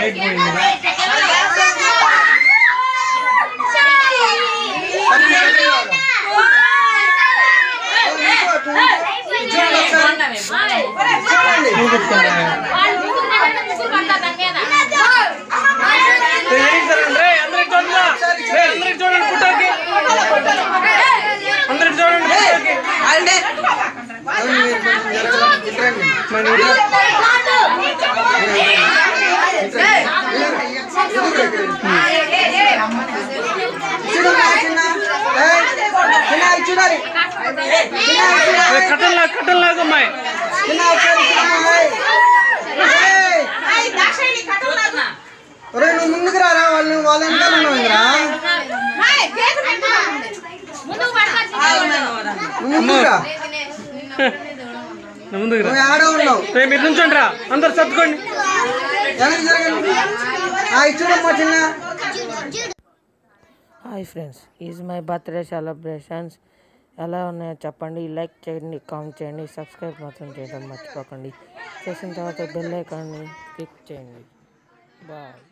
light పోయింది అందరికి చూడండి రే, అందరికి చూడండి పుట్టకి అందరికి చూడండి పుట్టకి మన ఊర్లో చూడాలి రే, కట్టలు లాగు, కట్టలు లాగు అమ్మాయి ఒరే నువ్వు ముందుకు రారా వాళ్ళు వాళ్ళ వెనకాల ఉన్నావు ఇంద్రా నువ్వు ముందుకు రా నా ముందుకు రా నువ్వు ఆడ ఉన్నావు రే, మీరు నుంచోండి రా అందరు సర్దుకోండి వెనక్కి జరగండి ఆ ఇచ్చుడమ్మా చిన్న hi friends is my birthday celebrations ఎలా ఉన్నాయో చెప్పండి లైక్ చేయండి కామెంట్ చేయండి సబ్స్క్రైబ్ మాత్రం చేయడం మర్చిపోకండి చేసిన తర్వాత బెల్ ఐకాన్ని క్లిక్ చేయండి బాయ్